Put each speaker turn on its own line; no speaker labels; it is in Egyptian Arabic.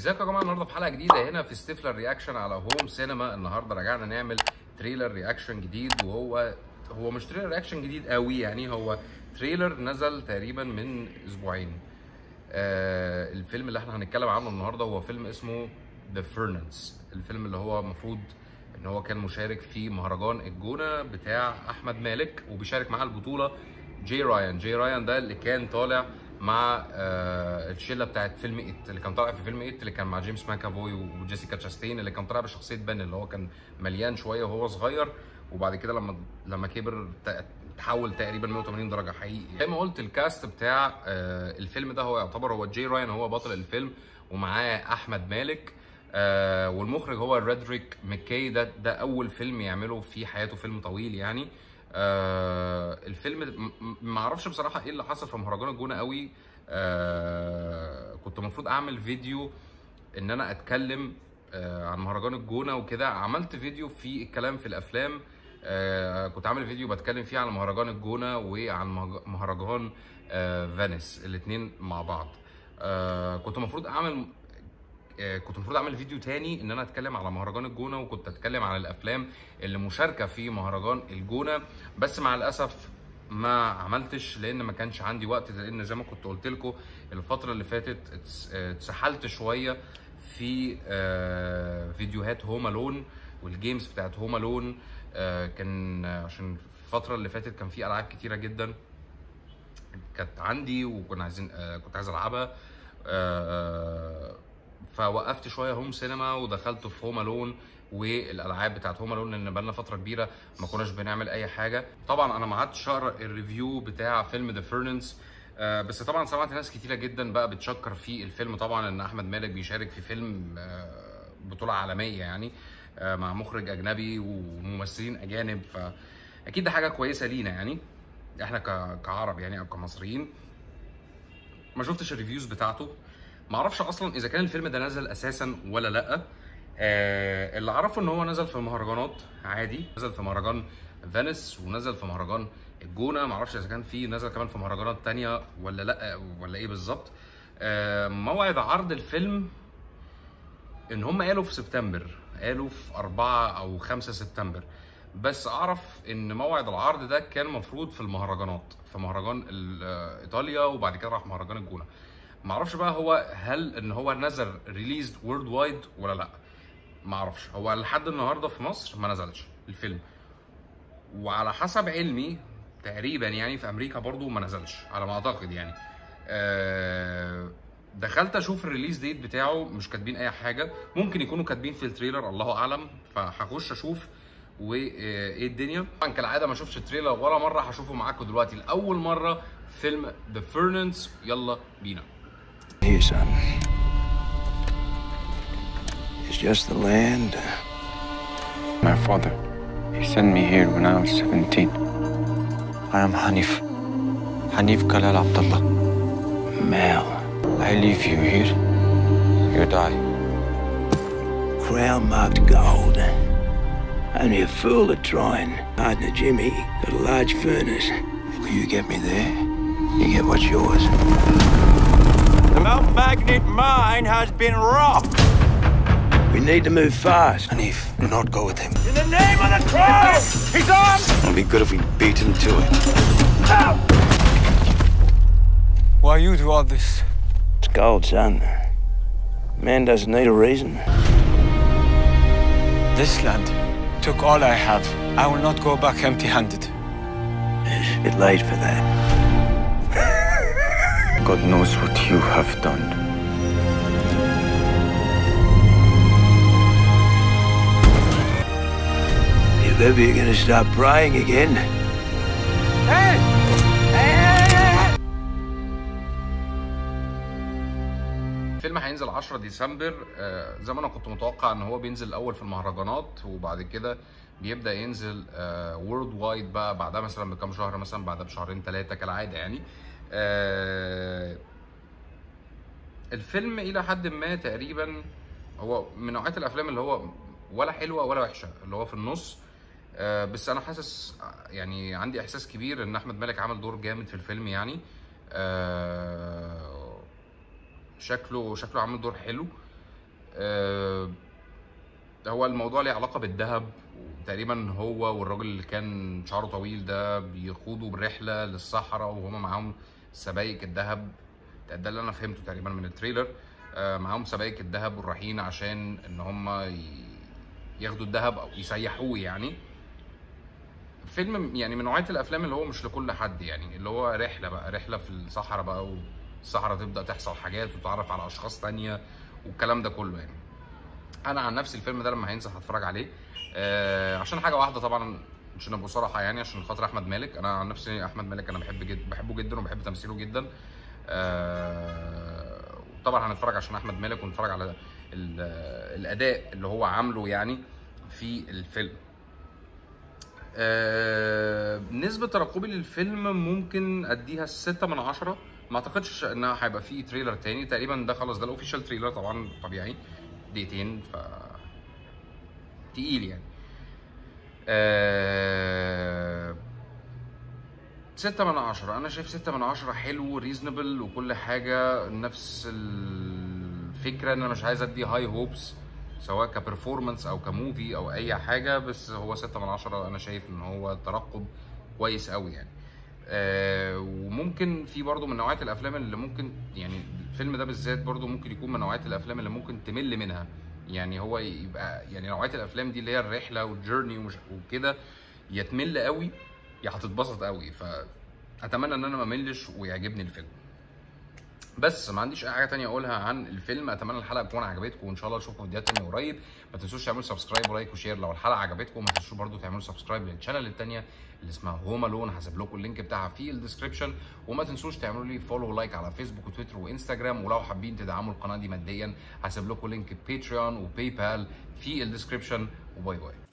ازيكم يا جماعه النهارده في حلقه جديده هنا في ستيفلر رياكشن على هوم سينما النهارده رجعنا نعمل تريلر رياكشن جديد وهو هو مش تريلر رياكشن جديد قوي يعني هو تريلر نزل تقريبا من اسبوعين آه الفيلم اللي احنا هنتكلم عنه النهارده هو فيلم اسمه ذا فيرنانس الفيلم اللي هو المفروض ان هو كان مشارك في مهرجان الجونه بتاع احمد مالك وبيشارك معاه البطوله جي رايان جي رايان ده اللي كان طالع مع آه الشله بتاعت فيلم ايت اللي كان طالع في فيلم ايت اللي كان مع جيمس ماكافوي وجيسيكا تشاستين اللي كان طالع بشخصيه بن اللي هو كان مليان شويه وهو صغير وبعد كده لما لما كبر تحول تقريبا 180 درجه حقيقي زي ما قلت الكاست بتاع آه الفيلم ده هو يعتبر هو جي رايان هو بطل الفيلم ومعاه احمد مالك آه والمخرج هو ريدريك ميكي ده ده اول فيلم يعمله في حياته فيلم طويل يعني آه الفيلم ما اعرفش بصراحه ايه اللي حصل في مهرجان الجونه قوي آه كنت المفروض اعمل فيديو ان انا اتكلم آه عن مهرجان الجونه وكده عملت فيديو في الكلام في الافلام آه كنت عامل فيديو بتكلم فيه عن مهرجان الجونه وعن مهرجان آه فينيس الاثنين مع بعض آه كنت المفروض اعمل كنت المفروض اعمل فيديو تاني ان انا اتكلم على مهرجان الجونه وكنت اتكلم على الافلام اللي مشاركه في مهرجان الجونه بس مع الاسف ما عملتش لان ما كانش عندي وقت لان زي ما كنت قلت لكم الفتره اللي فاتت اتسحلت شويه في فيديوهات هوم الون والجيمز بتاعت هوم الون كان عشان الفتره اللي فاتت كان في العاب كتيره جدا كانت عندي وكنا عايزين كنت عايز العبها فوقفت شويه هوم سينما ودخلت في هوم الون والالعاب بتاعت هوم الون لان بقالنا فتره كبيره ما كناش بنعمل اي حاجه طبعا انا ما عادش اقرا الريفيو بتاع فيلم ذا فيرننس آه بس طبعا سمعت ناس كتيره جدا بقى بتشكر في الفيلم طبعا ان احمد مالك بيشارك في فيلم آه بطوله عالميه يعني آه مع مخرج اجنبي وممثلين اجانب فاكيد ده حاجه كويسه لينا يعني احنا كعرب يعني او كمصريين ما شفتش الريفيوز بتاعته ما اعرفش اصلا اذا كان الفيلم ده نزل اساسا ولا لا آه اللي اعرفه ان هو نزل في مهرجانات عادي نزل في مهرجان فينيس ونزل في مهرجان الجونه ما اعرفش اذا كان في نزل كمان في مهرجانات تانية ولا لا ولا ايه بالظبط آه موعد عرض الفيلم ان هم قالوا في سبتمبر قالوا في 4 او 5 سبتمبر بس اعرف ان موعد العرض ده كان مفروض في المهرجانات في مهرجان ايطاليا وبعد كده راح مهرجان الجونه ما اعرفش بقى هو هل ان هو نزل ريليزد وورلد وايد ولا لا ما اعرفش هو لحد النهارده في مصر ما نزلش الفيلم وعلى حسب علمي تقريبا يعني في امريكا برضو ما نزلش على ما اعتقد يعني أه دخلت اشوف الريليز ديت بتاعه مش كاتبين اي حاجه ممكن يكونوا كاتبين في التريلر الله اعلم فهخش اشوف وايه الدنيا طبعا كالعاده ما شفتش التريلر ولا مره هشوفه معاكم دلوقتي لاول مره فيلم ذا فيرننس يلا بينا
Here, son. It's just the land.
My father, he sent me here when I was 17. I am Hanif. Hanif Kalal Abdullah.
Mal.
I leave you here. You die.
Crown marked gold. Only a fool would try and partner Jimmy. Got a large furnace. You get me there, you get what's yours.
The Mount Magnet mine has been robbed.
We need to move fast.
Hanif, do not go with him.
In the name of the crown! He's on!
It'll be good if we beat him to it.
Out!
Why you do all this?
It's gold, son. Man doesn't need a reason.
This land took all I have. I will not go back empty handed.
It's a bit late for that.
God knows what you have done.
If ever you're gonna start praying again,
Hey! Hey, hey, hey!
الفيلم هينزل 10 ديسمبر آه زي ما انا كنت متوقع ان هو بينزل الاول في المهرجانات وبعد كده بيبدا ينزل وورلد آه وايد بقى بعدها مثلا بكام شهر مثلا بعدها بشهرين ثلاثه كالعاده يعني آه الفيلم الى حد ما تقريبا هو من نوعيات الافلام اللي هو ولا حلوه ولا وحشه اللي هو في النص آه بس انا حاسس يعني عندي احساس كبير ان احمد مالك عمل دور جامد في الفيلم يعني آه شكله شكله عامل دور حلو آه، هو الموضوع ليه علاقه بالذهب تقريبا هو والراجل اللي كان شعره طويل ده بيخوضوا برحله للصحراء وهما معاهم سبايك الذهب ده اللي انا فهمته تقريبا من التريلر آه، معاهم سبايك الذهب والرايحين عشان ان هما ي- ياخدوا الذهب او يسيحوه يعني فيلم يعني من نوعيه الافلام اللي هو مش لكل حد يعني اللي هو رحله بقى رحله في الصحراء بقى والصحراء تبدا تحصل حاجات وتتعرف على اشخاص تانية والكلام ده كله يعني انا عن نفسي الفيلم ده لما هينزل هتفرج عليه آه عشان حاجه واحده طبعا عشان ابقى صراحه يعني عشان خاطر احمد مالك انا عن نفسي احمد مالك انا بحب جد بحبه جدا وبحب تمثيله جدا آه طبعا هنتفرج عشان احمد مالك ونتفرج على ال- الاداء اللي هو عامله يعني في الفيلم آه، نسبة ترقبي للفيلم ممكن اديها ستة من عشرة ما اعتقدش انها هيبقى فيه تريلر تاني تقريبا ده خلاص ده الاوفيشال تريلر طبعا طبيعي دقيقتين ف تقيل يعني آه... ستة من عشرة أنا شايف ستة من عشرة حلو ريزنبل وكل حاجة نفس الفكرة إن أنا مش عايز أدي هاي هوبس سواء كبرفورمانس أو كموفي أو أي حاجة بس هو ستة من عشرة أنا شايف إن هو ترقب كويس أوي يعني آه وممكن في برضه من نوعية الأفلام اللي ممكن يعني الفيلم ده بالذات برضه ممكن يكون من نوعية الأفلام اللي ممكن تمل منها يعني هو يبقى يعني نوعية الأفلام دي اللي هي الرحلة والجيرني ومش- وكده يا تمل قوي يا هتتبسط قوي فاتمنى ان انا ما املش ويعجبني الفيلم بس ما عنديش اي حاجه تانية اقولها عن الفيلم اتمنى الحلقه تكون عجبتكم وان شاء الله اشوفكم فيديوهات تانية قريب ما تنسوش تعملوا سبسكرايب ولايك وشير لو الحلقه عجبتكم ما تنسوش برضو تعملوا سبسكرايب للشانل التانية اللي اسمها هوم الون هسيب لكم اللينك بتاعها في الديسكربشن وما تنسوش تعملوا لي فولو ولايك على فيسبوك وتويتر وانستجرام ولو حابين تدعموا القناه دي ماديا هسيب لكم لينك باتريون وباي بال في الديسكربشن وباي باي